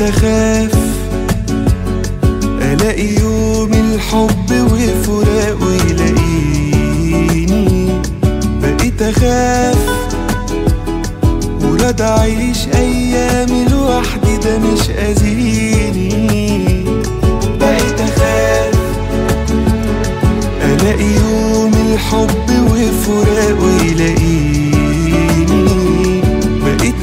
اخاف الاقي يوم الحب وفراقه يلاقيني بقيت اخاف وراد اعيش ايامي لوحدي ده مش اذيني بقيت اخاف الاقي يوم الحب وفراقه يلاقيني بقيت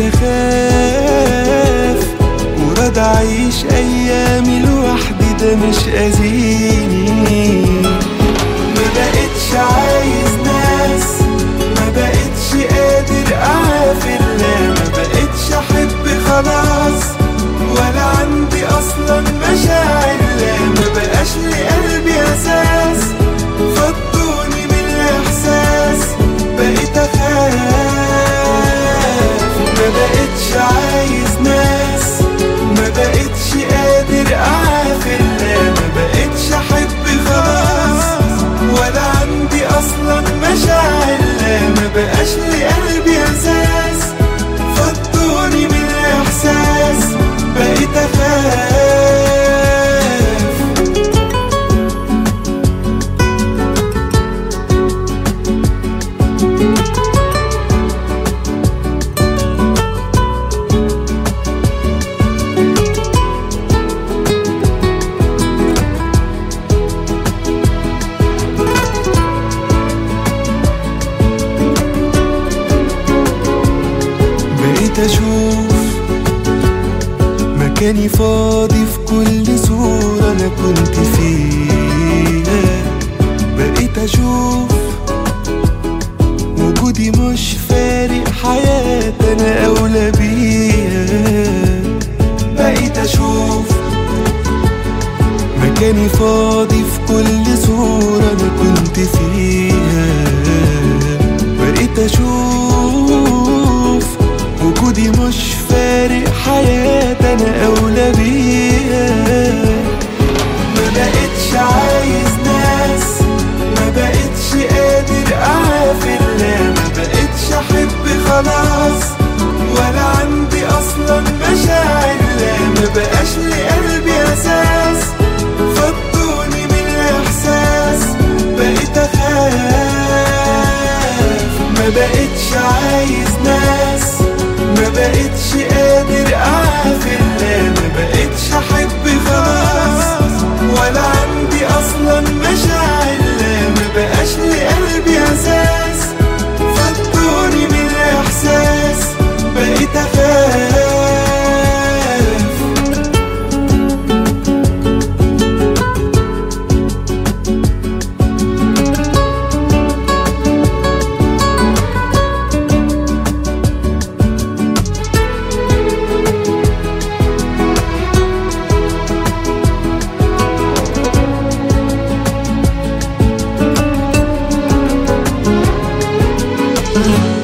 اخاف وراد اعيش ايامي لوحدي ده مش اذيني ما بقتش عايز ناس ما بقتش قادر اعافر لا ما بقتش احب خلاص ولا عندي اصلا مشاعر لا ما بقاش لقلبي اساس فضوني من الاحساس بقيت اخاف ما بقتش عايز ناس ما بقتش قادر اعافر لا ما بقتش احب خلاص ولا عندي اصلا مشاعر لا ما بقاش لقلبي اساس فضوني من الاحساس بقيت اخاف بقيت اشوف مكاني فاضي في كل صورة انا كنت فيها بقيت اشوف وجودي مش فارق حياتي انا اولى بيها بقيت اشوف مكاني فاضي في كل صورة انا كنت فيها بقيت اشوف وجودي مش فارق حياتي انا اولى بيها ما بقتش عايز ناس ما بقتش قادر اعافر لا ما بقتش احب خلاص ولا عندي اصلا مشاعر لا ما بقاش لقلبي اساس فضوني من الاحساس بقيت اخاف ما بقتش عايز ناس ما بقتش قادر اعافر لا ما بقتش احب خلاص ولا عندي اصلا مشاعر لا ما بقاش لقلبي اساس فضوني من الاحساس بقيت اخاف Thank